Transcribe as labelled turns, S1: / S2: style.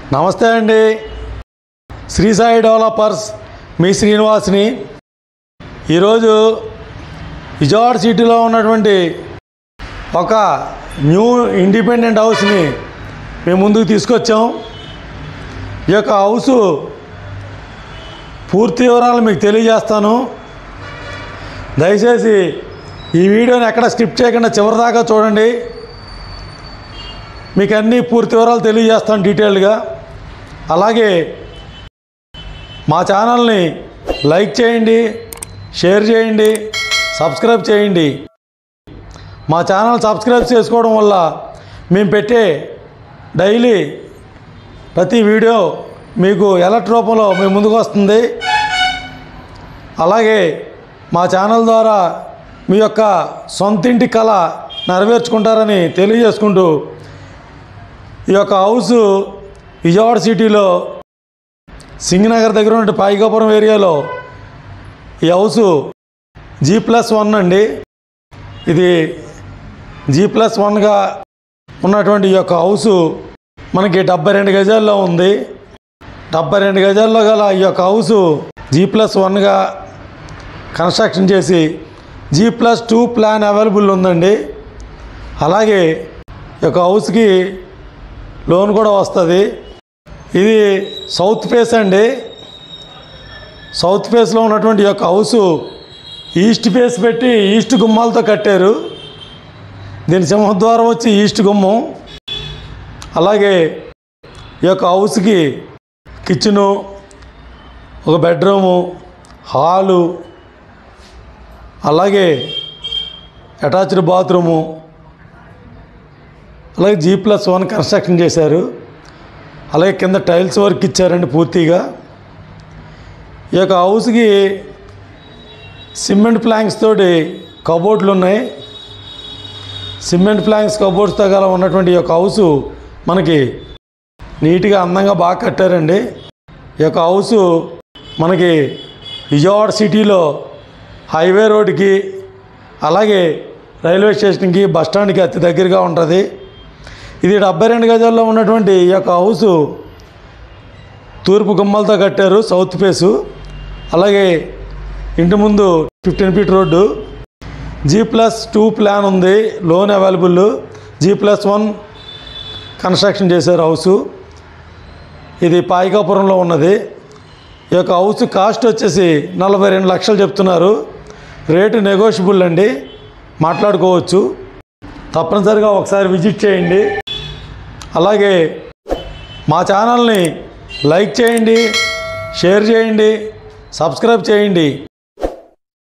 S1: నమస్తే అండి శ్రీ సాయి డెవలపర్స్ మీ శ్రీనివాస్ని ఈరోజు విజయవాడ సిటీలో ఉన్నటువంటి ఒక న్యూ ఇండిపెండెంట్ హౌస్ని మేము ముందుకు తీసుకొచ్చాం ఈ యొక్క హౌసు పూర్తి వివరాలు మీకు తెలియజేస్తాను దయచేసి ఈ వీడియోని ఎక్కడ స్కిప్ చేయకుండా చివరిదాకా చూడండి మీకు అన్ని పూర్తి వివరాలు తెలియజేస్తాను డీటెయిల్గా అలాగే మా ఛానల్ని లైక్ చేయండి షేర్ చేయండి సబ్స్క్రైబ్ చేయండి మా ఛానల్ సబ్స్క్రైబ్ చేసుకోవడం వల్ల మేము పెట్టే డైలీ ప్రతి వీడియో మీకు ఎలర్ట్ రూపంలో మీ ముందుకు వస్తుంది అలాగే మా ఛానల్ ద్వారా మీ యొక్క సొంతింటి కళ నెరవేర్చుకుంటారని తెలియజేసుకుంటూ ఈ యొక్క హౌస్ విజయవాడ సిటీలో సింగనగర్ దగ్గర ఉన్న పాయికాపురం ఏరియాలో ఈ హౌస్ జీ ప్లస్ వన్ అండి ఇది జీ ప్లస్ వన్గా ఉన్నటువంటి ఈ యొక్క హౌస్ మనకి డెబ్బై రెండు గజాల్లో ఉంది డెబ్బై రెండు గజాల్లో గల ఈ యొక్క హౌస్ జీ ప్లస్ వన్గా కన్స్ట్రక్షన్ చేసి G plus two plan available ఉందండి అలాగే ఈ యొక్క హౌస్కి లోన్ కూడా వస్తుంది ఇది సౌత్ ఫేస్ అండి సౌత్ ఫేస్లో ఉన్నటువంటి ఈ యొక్క హౌస్ ఈస్ట్ ఫేస్ పెట్టి ఈస్ట్ గుమ్మాలతో కట్టారు దీని సింహద్వారం వచ్చి ఈస్ట్ గుమ్మం అలాగే ఈ యొక్క హౌస్కి కిచెను ఒక బెడ్రూము హాలు అలాగే అటాచ్డ్ బాత్రూము అలాగే జీ ప్లస్ వన్ కన్స్ట్రక్షన్ చేశారు అలాగే కింద టైల్స్ వర్క్ ఇచ్చారండి పూర్తిగా ఈ యొక్క హౌస్కి సిమెంట్ ప్లాంక్స్ తోటి కబోర్డ్లు ఉన్నాయి సిమెంట్ ప్లాంక్స్ కబోర్డ్స్తో గల ఉన్నటువంటి ఈ యొక్క హౌస్ మనకి నీట్గా అందంగా బాగా కట్టారండి ఈ యొక్క హౌస్ మనకి విజయవాడ సిటీలో హైవే రోడ్డుకి అలాగే రైల్వే స్టేషన్కి బస్ స్టాండ్కి అతి దగ్గరగా ఉంటుంది ఇది డెబ్బై రెండు గజాల్లో ఉన్నటువంటి ఈ యొక్క హౌస్ తూర్పు గుమ్మలతో కట్టారు సౌత్ ఫేసు అలాగే ఇంటి ముందు fifteen feet road G plus two plan ఉంది loan available G plus one construction చేశారు హౌసు ఇది పాయికాపురంలో ఉన్నది ఈ యొక్క హౌస్ కాస్ట్ వచ్చేసి నలభై రెండు లక్షలు చెప్తున్నారు రేటు నెగోషియబుల్ అండి మాట్లాడుకోవచ్చు తప్పనిసరిగా ఒకసారి విజిట్ చేయండి అలాగే మా ఛానల్ని లైక్ చేయండి షేర్ చేయండి సబ్స్క్రైబ్ చేయండి